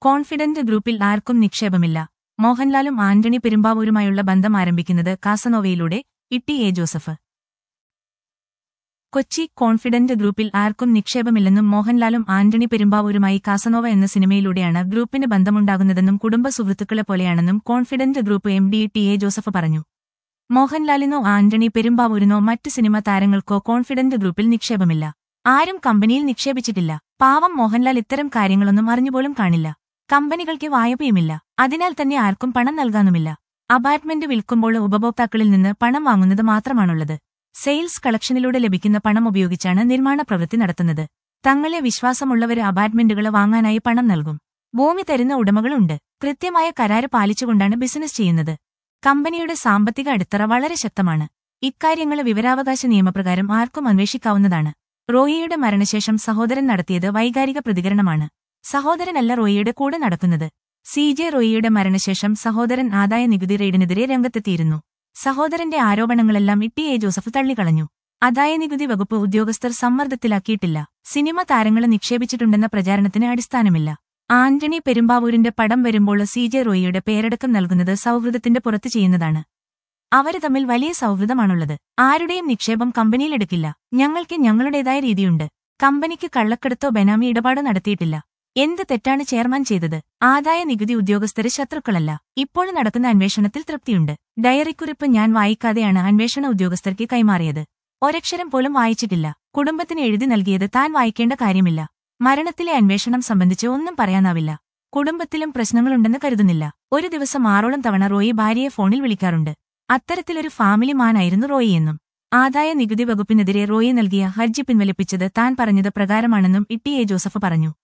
confident ഗ്രൂപ്പിൽ ആർക്കും നിക്ഷേപമില്ല മോഹൻലാലും ആന്റണി പെരുമ്പാവൂരുമായുള്ള ബന്ധം ആരംഭിക്കുന്നത് കാസനോവയിലൂടെ ഇട്ടി എ ജോസഫ് കൊച്ചി കോൺഫിഡന്റ് ഗ്രൂപ്പിൽ ആർക്കും നിക്ഷേപമില്ലെന്നും മോഹൻലാലും ആന്റണി പെരുമ്പാവൂരുമായി കാസനോവ എന്ന സിനിമയിലൂടെയാണ് ഗ്രൂപ്പിന് ബന്ധമുണ്ടാകുന്നതെന്നും കുടുംബ സുഹൃത്തുക്കളെ പോലെയാണെന്നും confident group M D T A Joseph പറഞ്ഞു മോഹൻലാലിനോ ആന്റണി പെരുമ്പാവൂരിനോ മറ്റ് സിനിമ താരങ്ങൾക്കോ കോൺഫിഡന്റ് ഗ്രൂപ്പിൽ നിക്ഷേപമില്ല ആരും കമ്പനിയിൽ നിക്ഷേപിച്ചിട്ടില്ല പാവം മോഹൻലാൽ ഇത്തരം കാര്യങ്ങളൊന്നും അറിഞ്ഞുപോലും കാണില്ല കമ്പനികൾക്ക് വായ്പയുമില്ല അതിനാൽ തന്നെ ആർക്കും പണം നൽകാനുമില്ല അപാർട്ട്മെന്റ് വിൽക്കുമ്പോൾ ഉപഭോക്താക്കളിൽ നിന്ന് പണം വാങ്ങുന്നത് മാത്രമാണുള്ളത് സെയിൽസ് കളക്ഷനിലൂടെ ലഭിക്കുന്ന പണം ഉപയോഗിച്ചാണ് നിർമ്മാണ പ്രവൃത്തി നടത്തുന്നത് തങ്ങളെ വിശ്വാസമുള്ളവര് അപാർട്ട്മെന്റുകൾ വാങ്ങാനായി പണം നൽകും ഭൂമി തരുന്ന ഉടമകളുണ്ട് കൃത്യമായ കരാര് പാലിച്ചുകൊണ്ടാണ് ബിസിനസ് ചെയ്യുന്നത് കമ്പനിയുടെ സാമ്പത്തിക അടിത്തറ വളരെ ശക്തമാണ് ഇക്കാര്യങ്ങൾ വിവരാവകാശ നിയമപ്രകാരം ആർക്കും അന്വേഷിക്കാവുന്നതാണ് റോയിയുടെ മരണശേഷം സഹോദരൻ നടത്തിയത് വൈകാരിക പ്രതികരണമാണ് സഹോദരനല്ല റോയിയുടെ കൂടെ നടക്കുന്നത് സി ജെ റോയിയുടെ മരണശേഷം സഹോദരൻ ആദായ നികുതി റെയ്ഡിനെതിരെ രംഗത്തെത്തിയിരുന്നു സഹോദരന്റെ ആരോപണങ്ങളെല്ലാം ഇട്ടി എ ജോസഫ് തള്ളിക്കളഞ്ഞു ആദായ നികുതി വകുപ്പ് ഉദ്യോഗസ്ഥർ സമ്മർദ്ദത്തിലാക്കിയിട്ടില്ല സിനിമ താരങ്ങളെ നിക്ഷേപിച്ചിട്ടുണ്ടെന്ന പ്രചാരണത്തിന് അടിസ്ഥാനമില്ല ആന്റണി പെരുമ്പാവൂരിന്റെ പടം വരുമ്പോൾ സി ജെ റോയിയുടെ പേരടക്കം നൽകുന്നത് സൗഹൃദത്തിന്റെ പുറത്ത് ചെയ്യുന്നതാണ് അവര് തമ്മിൽ വലിയ സൗഹൃദമാണുള്ളത് ആരുടെയും നിക്ഷേപം കമ്പനിയിലെടുക്കില്ല ഞങ്ങൾക്ക് ഞങ്ങളുടേതായ രീതിയുണ്ട് കമ്പനിക്ക് കള്ളക്കടത്തോ ബെനാമി ഇടപാടോ നടത്തിയിട്ടില്ല എന്ത് തെറ്റാണ് ചെയർമാൻ ചെയ്തത് ആദായ നികുതി ഉദ്യോഗസ്ഥര് ശത്രുക്കളല്ല ഇപ്പോൾ നടക്കുന്ന അന്വേഷണത്തിൽ തൃപ്തിയുണ്ട് ഡയറിക്കുറിപ്പ് ഞാൻ വായിക്കാതെയാണ് അന്വേഷണ ഉദ്യോഗസ്ഥർക്ക് കൈമാറിയത് ഒരക്ഷരം പോലും വായിച്ചിട്ടില്ല കുടുംബത്തിന് എഴുതി നൽകിയത് താൻ വായിക്കേണ്ട കാര്യമില്ല മരണത്തിലെ അന്വേഷണം സംബന്ധിച്ച് ഒന്നും പറയാനാവില്ല കുടുംബത്തിലും പ്രശ്നങ്ങളുണ്ടെന്ന് കരുതുന്നില്ല ഒരു ദിവസം ആറോളം തവണ റോയി ഭാര്യയെ ഫോണിൽ വിളിക്കാറുണ്ട് അത്തരത്തിലൊരു ഫാമിലി മാനായിരുന്നു റോയി എന്നും ആദായ നികുതി വകുപ്പിനെതിരെ റോയി നൽകിയ ഹർജി പിൻവലിപ്പിച്ചത് താൻ പറഞ്ഞത് പ്രകാരമാണെന്നും ഇട്ടി എ ജോസഫ് പറഞ്ഞു